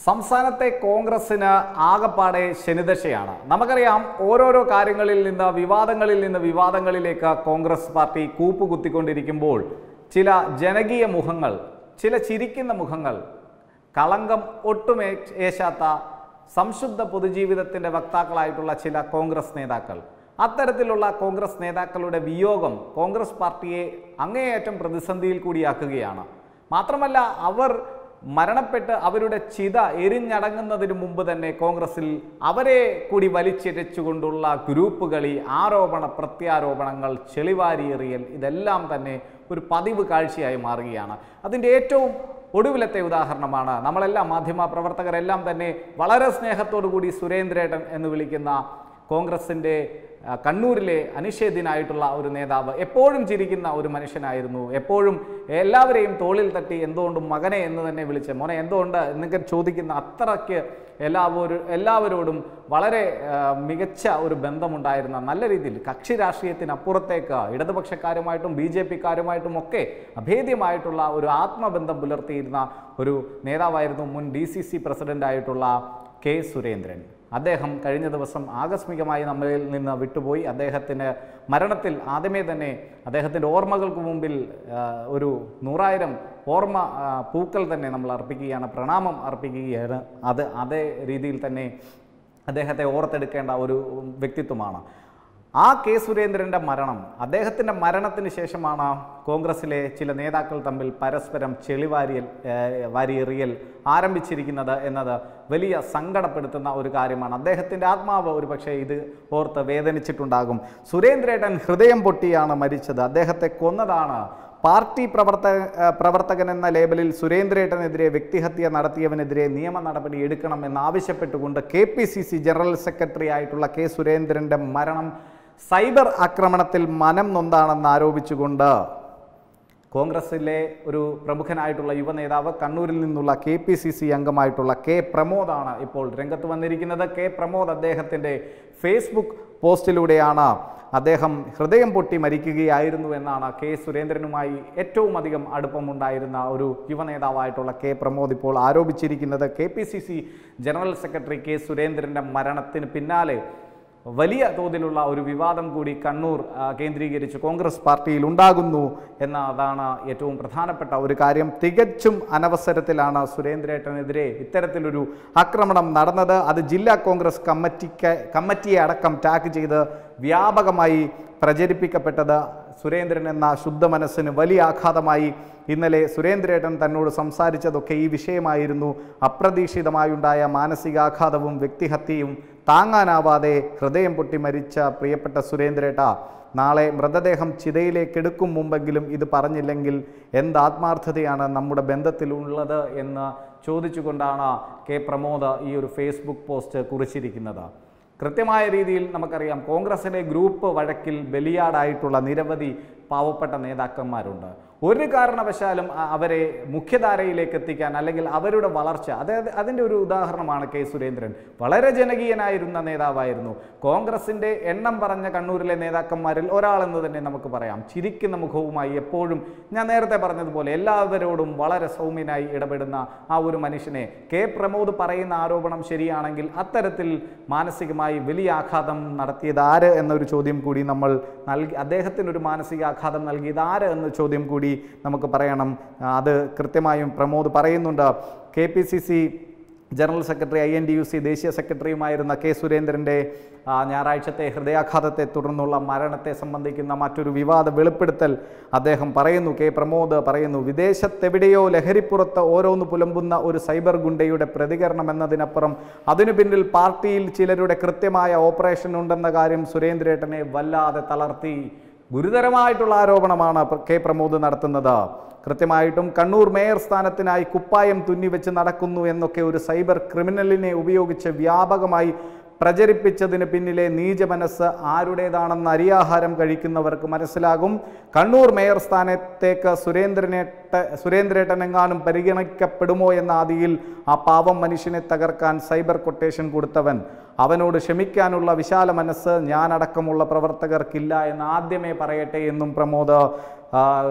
സംസ്ഥാനത്തെ കോൺഗ്രസിന് ആകപ്പാടെ ശനിദശയാണ് നമുക്കറിയാം ഓരോരോ കാര്യങ്ങളിൽ നിന്ന് വിവാദങ്ങളിൽ നിന്ന് വിവാദങ്ങളിലേക്ക് കോൺഗ്രസ് പാർട്ടി കൂപ്പുകുത്തിക്കൊണ്ടിരിക്കുമ്പോൾ ചില ജനകീയ മുഖങ്ങൾ ചില ചിരിക്കുന്ന മുഖങ്ങൾ കളങ്കം ഒട്ടുമേ ഏശാത്ത സംശുദ്ധ പൊതുജീവിതത്തിൻ്റെ വക്താക്കളായിട്ടുള്ള ചില കോൺഗ്രസ് നേതാക്കൾ അത്തരത്തിലുള്ള കോൺഗ്രസ് നേതാക്കളുടെ വിയോഗം കോൺഗ്രസ് പാർട്ടിയെ അങ്ങേയറ്റം പ്രതിസന്ധിയിൽ കൂടിയാക്കുകയാണ് മാത്രമല്ല അവർ മരണപ്പെട്ട് അവരുടെ ചിത എരിഞ്ഞടങ്ങുന്നതിന് മുമ്പ് തന്നെ കോൺഗ്രസിൽ അവരെ കൂടി വലിച്ചിരച്ചുകൊണ്ടുള്ള ഗ്രൂപ്പ് കളി ആരോപണ പ്രത്യാരോപണങ്ങൾ ചെളിവാരിയെറിയൽ ഇതെല്ലാം തന്നെ ഒരു പതിവ് കാഴ്ചയായി മാറുകയാണ് അതിൻ്റെ ഏറ്റവും ഒടുവിലത്തെ ഉദാഹരണമാണ് നമ്മളെല്ലാം മാധ്യമ പ്രവർത്തകരെല്ലാം തന്നെ വളരെ സ്നേഹത്തോടു കൂടി സുരേന്ദ്രേട്ടൻ എന്ന് വിളിക്കുന്ന കോൺഗ്രസിൻ്റെ ആ, കണ്ണൂരിലെ അനിഷേധ്യനായിട്ടുള്ള ഒരു നേതാവ് എപ്പോഴും ചിരിക്കുന്ന ഒരു മനുഷ്യനായിരുന്നു എപ്പോഴും എല്ലാവരെയും തോളിൽ തട്ടി എന്തുകൊണ്ടും മകനെ എന്ന് തന്നെ വിളിച്ച് മോനെ എന്തുകൊണ്ട് എന്നൊക്കെ ചോദിക്കുന്ന അത്രയ്ക്ക് എല്ലാവരും എല്ലാവരോടും വളരെ ആ, മികച്ച ഒരു ബന്ധമുണ്ടായിരുന്ന നല്ല രീതിയിൽ കക്ഷി രാഷ്ട്രീയത്തിനപ്പുറത്തേക്ക് ഇടതുപക്ഷക്കാരുമായിട്ടും ബി ജെ പിക്കാരുമായിട്ടും ഒക്കെ അഭേദ്യമായിട്ടുള്ള ഒരു ആത്മബന്ധം പുലർത്തിയിരുന്ന ഒരു നേതാവായിരുന്നു മുൻ ഡി സി സി പ്രസിഡൻ്റായിട്ടുള്ള കെ സുരേന്ദ്രൻ അദ്ദേഹം കഴിഞ്ഞ ദിവസം ആകസ്മികമായി നമ്മളിൽ നിന്ന് വിട്ടുപോയി അദ്ദേഹത്തിന് മരണത്തിൽ ആദ്യമേ തന്നെ അദ്ദേഹത്തിൻ്റെ ഓർമ്മകൾക്ക് മുമ്പിൽ ആ, ഒരു നൂറായിരം ഓർമ്മ ആ, പൂക്കൾ തന്നെ നമ്മൾ അർപ്പിക്കുകയാണ് പ്രണാമം അർപ്പിക്കുകയാണ് അത് അതേ രീതിയിൽ തന്നെ അദ്ദേഹത്തെ ഓർത്തെടുക്കേണ്ട ഒരു വ്യക്തിത്വമാണ് ആ കെ സുരേന്ദ്രൻ്റെ മരണം അദ്ദേഹത്തിൻ്റെ മരണത്തിന് ശേഷമാണ് കോൺഗ്രസിലെ ചില നേതാക്കൾ തമ്മിൽ പരസ്പരം ചെളിവാരിയൽ ഏഹ്, വാരിയെറിയൽ ആരംഭിച്ചിരിക്കുന്നത് എന്നത് വലിയ സങ്കടപ്പെടുത്തുന്ന ഒരു കാര്യമാണ് അദ്ദേഹത്തിൻ്റെ ആത്മാവ് ഒരു പക്ഷേ ഇത് ഓർത്ത് വേദനിച്ചിട്ടുണ്ടാകും സുരേന്ദ്രേട്ടൻ ഹൃദയം പൊട്ടിയാണ് മരിച്ചത് അദ്ദേഹത്തെ കൊന്നതാണ് പാർട്ടി പ്രവർത്തക ഏഹ് പ്രവർത്തകൻ എന്ന ലേബലിൽ സുരേന്ദ്രേട്ടനെതിരെ വ്യക്തിഹത്യ നടത്തിയവനെതിരെ നിയമ നടപടി എടുക്കണമെന്ന് ആവശ്യപ്പെട്ടുകൊണ്ട് K P C C general secretary ആയിട്ടുള്ള കെ സുരേന്ദ്രൻ്റെ മരണം സൈബർ ആക്രമണത്തിൽ മനം നൊന്താണെന്ന് ആരോപിച്ചുകൊണ്ട് കോൺഗ്രസിലെ ഒരു പ്രമുഖനായിട്ടുള്ള യുവ നേതാവ് കണ്ണൂരിൽ നിന്നുള്ള കെ പി സി സി അംഗമായിട്ടുള്ള കെ പ്രമോദാണ് ഇപ്പോൾ രംഗത്ത് വന്നിരിക്കുന്നത് കെ പ്രമോദ് അദ്ദേഹത്തിൻ്റെ ഫേസ്ബുക്ക് പോസ്റ്റിലൂടെയാണ് അദ്ദേഹം ഹൃദയം പൊട്ടി മരിക്കുകയായിരുന്നു എന്നാണ് കെ സുരേന്ദ്രനുമായി ഏറ്റവും അധികം അടുപ്പമുണ്ടായിരുന്ന ഒരു യുവ നേതാവായിട്ടുള്ള കെ പ്രമോദ് ഇപ്പോൾ ആരോപിച്ചിരിക്കുന്നത് K P C C general secretary K സുരേന്ദ്രൻ്റെ മരണത്തിന് പിന്നാലെ വലിയ തോതിലുള്ള ഒരു വിവാദം കൂടി കണ്ണൂർ ആ, കേന്ദ്രീകരിച്ച് കോൺഗ്രസ് പാർട്ടിയിൽ ഉണ്ടാകുന്നു എന്നതാണ് ഏറ്റവും പ്രധാനപ്പെട്ട ഒരു കാര്യം തികച്ചും അനവസരത്തിലാണ് സുരേന്ദ്രേട്ടനെതിരെ ഇത്തരത്തിലൊരു ആക്രമണം നടന്നത് അത് ജില്ലാ കോൺഗ്രസ് കമ്മിറ്റിക്ക് കമ്മിറ്റിയെ അടക്കം ടാഗ് ചെയ്ത് വ്യാപകമായി പ്രചരിപ്പിക്കപ്പെട്ടത് സുരേന്ദ്രൻ എന്ന ശുദ്ധ മനസ്സിന് വലിയ ആഘാതമായി ഇന്നലെ സുരേന്ദ്രേട്ടൻ തന്നോട് സംസാരിച്ചതൊക്കെ ഈ വിഷയമായിരുന്നു അപ്രതീക്ഷിതമായുണ്ടായ മാനസികാഘാതവും വ്യക്തിഹത്യയും താങ്ങാനാവാതെ ഹൃദയം പൊട്ടി മരിച്ച പ്രിയപ്പെട്ട സുരേന്ദ്രേട്ട നാളെ മൃതദേഹം ചിതയിലേക്ക് എടുക്കും മുമ്പെങ്കിലും ഇത് പറഞ്ഞില്ലെങ്കിൽ എന്ത് ആത്മാർത്ഥതയാണ് നമ്മുടെ ബന്ധത്തിലുള്ളത് എന്ന് ചോദിച്ചുകൊണ്ടാണ് കെ പ്രമോദ് ഈ ഒരു ഫേസ്ബുക്ക് പോസ്റ്റ് കുറിച്ചിരിക്കുന്നത് കൃത്യമായ രീതിയിൽ നമുക്കറിയാം കോൺഗ്രസിലെ ഗ്രൂപ്പ് വഴക്കിൽ ബലിയാടായിട്ടുള്ള നിരവധി പാവപ്പെട്ട നേതാക്കന്മാരുണ്ട് ഒരു കാരണവശാലും അ- അവരെ മുഖ്യധാരയിലേക്ക് എത്തിക്കാൻ അല്ലെങ്കിൽ അവരുടെ വളർച്ച അതായത് അതിൻ്റെ ഒരു ഉദാഹരണമാണ് കെ സുരേന്ദ്രൻ വളരെ ജനകീയനായിരുന്ന നേതാവായിരുന്നു കോൺഗ്രസിൻ്റെ എണ്ണം പറഞ്ഞ കണ്ണൂരിലെ നേതാക്കന്മാരിൽ ഒരാളെന്ന് തന്നെ നമുക്ക് പറയാം ചിരിക്കുന്ന മുഖവുമായി എപ്പോഴും ഞാൻ നേരത്തെ പറഞ്ഞതുപോലെ എല്ലാവരോടും വളരെ സൗമ്യനായി ഇടപെടുന്ന ആ ഒരു മനുഷ്യനെ കെ പ്രമോദ് പറയുന്ന ആരോപണം ശരിയാണെങ്കിൽ അത്തരത്തിൽ മാനസികമായി വലിയ ആഘാതം നടത്തിയത് ആര് എന്നൊരു ചോദ്യം കൂടി നമ്മൾ നൽകി അദ്ദേഹത്തിന് ഒരു മാനസികാഘാതം നൽകിയത് ആര് എന്ന ചോദ്യം കൂടി നമുക്ക് പറയണം ആ, അത് കൃത്യമായും പ്രമോദ് പറയുന്നുണ്ട് K P C C general secretary I N D U C ദേശീയ സെക്രട്ടറിയുമായിരുന്ന കെ സുരേന്ദ്രൻ്റെ ആ, ഞായറാഴ്ചത്തെ ഹൃദയാഘാതത്തെ തുടർന്നുള്ള മരണത്തെ സംബന്ധിക്കുന്ന മറ്റൊരു വിവാദ വെളിപ്പെടുത്തൽ അദ്ദേഹം പറയുന്നു കെ പ്രമോദ് പറയുന്നു വിദേശത്തെവിടെയോ ലഹരിപ്പുറത്ത് ഓരോന്ന് പുലമ്പുന്ന ഒരു സൈബർ ഗുണ്ടയുടെ പ്രതികരണം എന്നതിനപ്പുറം അതിനു പിന്നിൽ പാർട്ടിയിൽ ചിലരുടെ കൃത്യമായ ഓപ്പറേഷൻ ഉണ്ടെന്ന കാര്യം സുരേന്ദ്രേട്ടനെ വല്ലാതെ തളർത്തി ഗുരുതരമായിട്ടുള്ള ആരോപണമാണ് പ്ര- കെ പ്രമോദ് നടത്തുന്നത് കൃത്യമായിട്ടും കണ്ണൂർ മേയർ സ്ഥാനത്തിനായി കുപ്പായം തുന്നിവെച്ച് നടക്കുന്നു എന്നൊക്കെ ഒരു സൈബർ ക്രിമിനലിനെ ഉപയോഗിച്ച് വ്യാപകമായി പ്രചരിപ്പിച്ചതിന് പിന്നിലെ നീചമനസ് ആരുടേതാണെന്ന് അരിയാഹാരം കഴിക്കുന്നവർക്ക് മനസ്സിലാകും കണ്ണൂർ മേയർ സ്ഥാനത്തേക്ക് സുരേന്ദ്രനേട്ട സുരേന്ദ്രേട്ടനെങ്ങാനും പരിഗണിക്കപ്പെടുമോ എന്ന ആദിയിൽ ആ പാവം മനുഷ്യനെ തകർക്കാൻ സൈബർ കൊട്ടേഷൻ കൊടുത്തവൻ അവനോട് ക്ഷമിക്കാനുള്ള വിശാല മനസ്സ് ഞാനടക്കമുള്ള പ്രവർത്തകർക്കില്ല എന്ന് ആദ്യമേ പറയട്ടെ എന്നും പ്രമോദ് ആ,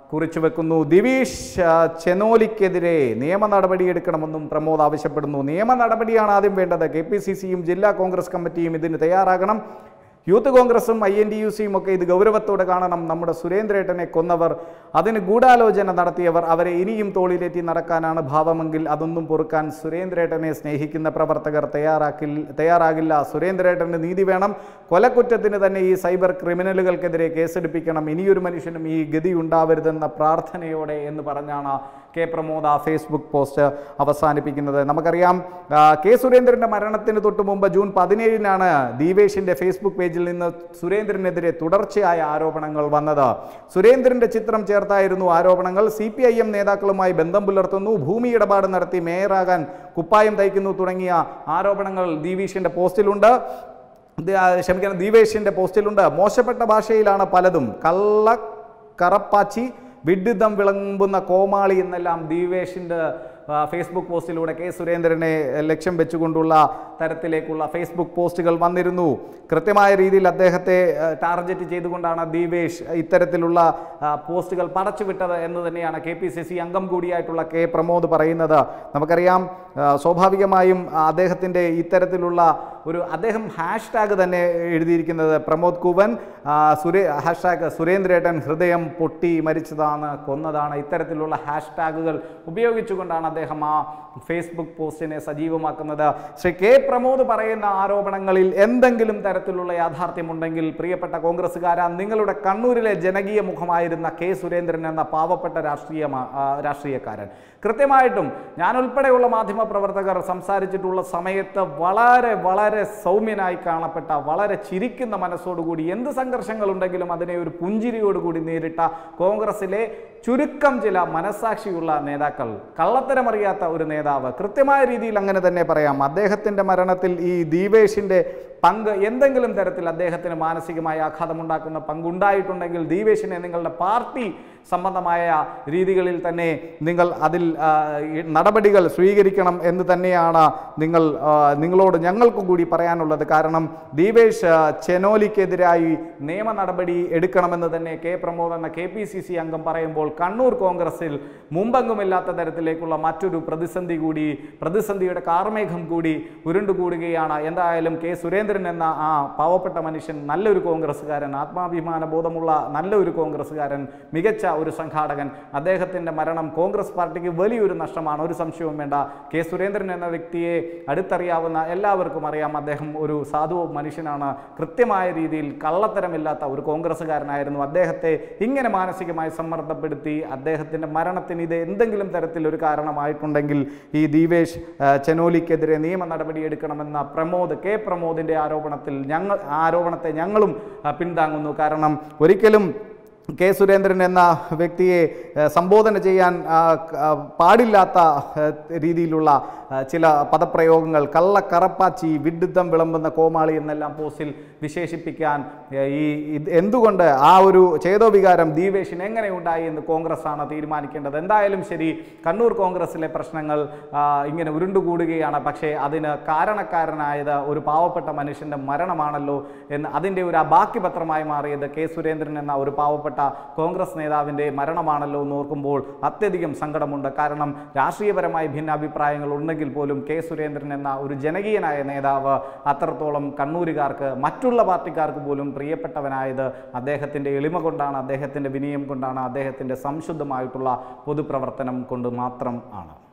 കുറിച്ചു വെക്കുന്നു ദിവീഷ് ആ, ചെനോലിക്കെതിരെ നിയമ നടപടിയെടുക്കണമെന്നും പ്രമോദ് ആവശ്യപ്പെടുന്നു നിയമ നടപടിയാണ് ആദ്യം വേണ്ടത് കെ പി സി സിയും ജില്ലാ കോൺഗ്രസ് കമ്മിറ്റിയും ഇതിന് തയ്യാറാകണം യൂത്ത് കോൺഗ്രസും ഐ എൻ ഡി യു സിയും ഒക്കെ ഇത് ഗൗരവത്തോടെ കാണണം നമ്മുടെ സുരേന്ദ്രേട്ടനെ കൊന്നവർ അതിന് ഗൂഢാലോചന നടത്തിയവർ അവരെ ഇനിയും തോളിലേറ്റി നടക്കാനാണ് ഭാവമെങ്കിൽ അതൊന്നും പൊറുക്കാൻ സുരേന്ദ്രേട്ടനെ സ്നേഹിക്കുന്ന പ്രവർത്തകർ തയ്യാറാക്കിൽ തയ്യാറാകില്ല സുരേന്ദ്രേട്ടന് നീതി വേണം കൊലക്കുറ്റത്തിന് തന്നെ ഈ സൈബർ ക്രിമിനലുകൾക്കെതിരെ കേസെടുപ്പിക്കണം ഇനിയൊരു മനുഷ്യനും ഈ ഗതി ഉണ്ടാവരുതെന്ന പ്രാർത്ഥനയോടെ എന്ന് പറഞ്ഞാണ് കെ പ്രമോദ ഫേസ്ബുക്ക് പോസ്റ്റ് അവസാനിപ്പിക്കുന്നത് നമുക്കറിയാം ആ, കെ സുരേന്ദ്രന്റെ മരണത്തിന് തൊട്ട് മുമ്പ് ജൂൺ പതിനേഴിനാണ് ദീപേഷിന്റെ ഫേസ്ബുക്ക് പേജിൽ നിന്ന് സുരേന്ദ്രനെതിരെ തുടർച്ചയായ ആരോപണങ്ങൾ വന്നത് സുരേന്ദ്രന്റെ ചിത്രം ചേർത്തായിരുന്നു ആരോപണങ്ങൾ സി പി ഐ എം നേതാക്കളുമായി ബന്ധം പുലർത്തുന്നു ഭൂമി ഇടപാട് നടത്തി മേയറാകാൻ കുപ്പായം തയ്ക്കുന്നു തുടങ്ങിയ ആരോപണങ്ങൾ ദീപീഷിന്റെ പോസ്റ്റിലുണ്ട് ഇത് ആ, ക്ഷമിക്കണം ദീപേഷിന്റെ പോസ്റ്റിലുണ്ട് മോശപ്പെട്ട ഭാഷയിലാണ് പലതും കള്ള കറപ്പാച്ചി വിഡിതം വിളമ്പുന്ന കോമാളി എന്നെല്ലാം ദീപേഷിൻ്റെ ആ, ഫേസ്ബുക്ക് പോസ്റ്റിലൂടെ കെ സുരേന്ദ്രനെ ലക്ഷ്യം വെച്ചുകൊണ്ടുള്ള തരത്തിലേക്കുള്ള ഫേസ്ബുക്ക് പോസ്റ്റുകൾ വന്നിരുന്നു കൃത്യമായ രീതിയിൽ അദ്ദേഹത്തെ ആ, ടാർഗറ്റ് ചെയ്തുകൊണ്ടാണ് ദീപേഷ് ഇത്തരത്തിലുള്ള ആ, പോസ്റ്റുകൾ പടച്ചുവിട്ടത് എന്ന് തന്നെയാണ് കെ പി സി സി അംഗം കൂടിയായിട്ടുള്ള കെ പ്രമോദ് പറയുന്നത് നമുക്കറിയാം ആ, സ്വാഭാവികമായും ആ, അദ്ദേഹത്തിൻ്റെ ഇത്തരത്തിലുള്ള ഒരു അദ്ദേഹം ഹാഷ് ടാഗ് തന്നെ എഴുതിയിരിക്കുന്നത് പ്രമോദ് കുവൻ ആ, സുരേ ഹാഷ് ടാഗ് സുരേന്ദ്രേട്ടൻ ഹൃദയം പൊട്ടി മരിച്ചതാണ് കൊന്നതാണ് ഇത്തരത്തിലുള്ള ഹാഷ് ടാഗുകൾ ഉപയോഗിച്ചുകൊണ്ടാണ് അദ്ദേഹം ആ ഫേസ്ബുക്ക് പോസ്റ്റിനെ സജീവമാക്കുന്നത് ശ്രീ കെ പ്രമോദ് പറയുന്ന ആരോപണങ്ങളിൽ എന്തെങ്കിലും തരത്തിലുള്ള യാഥാർത്ഥ്യമുണ്ടെങ്കിൽ പ്രിയപ്പെട്ട കോൺഗ്രസ്സുകാര നിങ്ങളുടെ കണ്ണൂരിലെ ജനകീയ മുഖമായിരുന്ന കെ സുരേന്ദ്രൻ എന്ന പാവപ്പെട്ട രാഷ്ട്രീയ രാഷ്ട്രീയക്കാരൻ കൃത്യമായിട്ടും ഞാൻ ഉൾപ്പെടെയുള്ള മാധ്യമ പ്രവർത്തകർ സംസാരിച്ചിട്ടുള്ള സമയത്ത് വളരെ വളരെ സൗമ്യനായി കാണപ്പെട്ട വളരെ ചിരിക്കുന്ന മനസ്സോടുകൂടി എന്ത് സംഘർഷങ്ങളുണ്ടെങ്കിലും അതിനെ ഒരു പുഞ്ചിരിയോടുകൂടി നേരിട്ട കോൺഗ്രസിലെ ചുരുക്കം ചില മനസാക്ഷിയുള്ള നേതാക്കൾ കള്ളത്തരമറിയാത്ത ഒരു നേതാവ് കൃത്യമായ രീതിയിൽ അങ്ങനെ തന്നെ പറയാം അദ്ദേഹത്തിൻ്റെ മരണത്തിൽ ഈ ദീപേഷിൻ്റെ പങ്ക് എന്തെങ്കിലും തരത്തിൽ അദ്ദേഹത്തിന് മാനസികമായ ആഘാതമുണ്ടാക്കുന്ന പങ്കുണ്ടായിട്ടുണ്ടെങ്കിൽ ദീപേഷിനെ നിങ്ങളുടെ പാർട്ടി സംബന്ധമായ രീതികളിൽ തന്നെ നിങ്ങൾ അതിൽ ആ, ഈ നടപടികൾ സ്വീകരിക്കണം എന്ന് തന്നെയാണ് നിങ്ങൾ ആ, നിങ്ങളോട് ഞങ്ങൾക്കും കൂടി പറയാനുള്ളത് കാരണം ദീപേഷ് ആ, ചെനോലിക്കെതിരായി നിയമ നടപടി എടുക്കണമെന്ന് തന്നെ കെ പ്രമോദ് എന്ന കെ പി സി സി അംഗം പറയുമ്പോൾ കണ്ണൂർ കോൺഗ്രസിൽ മുമ്പെങ്ങുമില്ലാത്ത തരത്തിലേക്കുള്ള മറ്റൊരു പ്രതിസന്ധി കൂടി പ്രതിസന്ധിയുടെ കാർമേഘം കൂടി ഉരുണ്ടുകൂടുകയാണ് എന്തായാലും കെ സുരേന്ദ്രൻ എന്ന ആ പാവപ്പെട്ട മനുഷ്യൻ നല്ലൊരു കോൺഗ്രസ്സുകാരൻ ആത്മാഭിമാന ബോധമുള്ള നല്ലൊരു കോൺഗ്രസ്സുകാരൻ മികച്ച ഒരു സംഘാടകൻ അദ്ദേഹത്തിൻ്റെ മരണം കോൺഗ്രസ് പാർട്ടിക്ക് വലിയൊരു നഷ്ടമാണ് ഒരു സംശയവും വേണ്ട കെ സുരേന്ദ്രൻ എന്ന വ്യക്തിയെ അടുത്തറിയാവുന്ന എല്ലാവർക്കും അറിയാം അദ്ദേഹം ഒരു സാധു മനുഷ്യനാണ് കൃത്യമായ രീതിയിൽ കള്ളത്തരമില്ലാത്ത ഒരു കോൺഗ്രസ്സുകാരനായിരുന്നു അദ്ദേഹത്തെ ഇങ്ങനെ മാനസികമായി സമ്മർദ്ദപ്പെടുത്തി അദ്ദേഹത്തിൻ്റെ മരണത്തിന് ഇത് എന്തെങ്കിലും തരത്തിൽ ഒരു കാരണമായിട്ടുണ്ടെങ്കിൽ ഈ ദീപേഷ് ആ, ചെനോലിക്കെതിരെ നിയമ നടപടി എടുക്കണമെന്ന പ്രമോദ് കെ പ്രമോദിൻ്റെ ആരോപണത്തിൽ ഞങ്ങൾ ആ ആരോപണത്തെ ഞങ്ങളും ആ, പിന്താങ്ങുന്നു കാരണം ഒരിക്കലും കെ സുരേന്ദ്രൻ എന്ന വ്യക്തിയെ ആ, സംബോധന ചെയ്യാൻ ആ, ക- ആ, പാടില്ലാത്ത ആ, രീതിയിലുള്ള ആ, ചില പദപ്രയോഗങ്ങൾ കള്ളക്കറപ്പാച്ചി വിഡിത്തം വിളമ്പുന്ന കോമാളി എന്നെല്ലാം പോസ്റ്റിൽ വിശേഷിപ്പിക്കാൻ ആ, ഈ ഇത് എന്തുകൊണ്ട് ആ ഒരു ചേതോവികാരം ദീപേഷിന് എങ്ങനെ ഉണ്ടായി എന്ന് കോൺഗ്രസ് ആണ് തീരുമാനിക്കേണ്ടത് എന്തായാലും ശരി കണ്ണൂർ കോൺഗ്രസിലെ പ്രശ്നങ്ങൾ ആ, ഇങ്ങനെ ഉരുണ്ടുകൂടുകയാണ് പക്ഷേ അതിന് കാരണക്കാരനായത് ഒരു പാവപ്പെട്ട മനുഷ്യൻ്റെ മരണമാണല്ലോ എന്ന് അതിൻ്റെ ഒരു ബാക്കി പത്രമായി മാറിയത് കെ സുരേന്ദ്രൻ എന്ന ഒരു പാവപ്പെട്ട കോൺഗ്രസ് നേതാവിൻ്റെ മരണമാണല്ലോ എന്ന് ഓർക്കുമ്പോൾ അത്യധികം സങ്കടമുണ്ട് കാരണം രാഷ്ട്രീയപരമായി ഭിന്നാഭിപ്രായങ്ങൾ ഉണ്ടെങ്കിൽ പോലും കെ സുരേന്ദ്രൻ എന്ന ഒരു ജനകീയനായ നേതാവ് അത്രത്തോളം കണ്ണൂരുകാർക്ക് മറ്റുള്ള പാർട്ടിക്കാർക്ക് പോലും പ്രിയപ്പെട്ടവനായത് അദ്ദേഹത്തിൻ്റെ എളിമ കൊണ്ടാണ് അദ്ദേഹത്തിൻ്റെ വിനയം കൊണ്ടാണ് അദ്ദേഹത്തിൻ്റെ സംശുദ്ധമായിട്ടുള്ള പൊതുപ്രവർത്തനം കൊണ്ട് മാത്രം ആണ്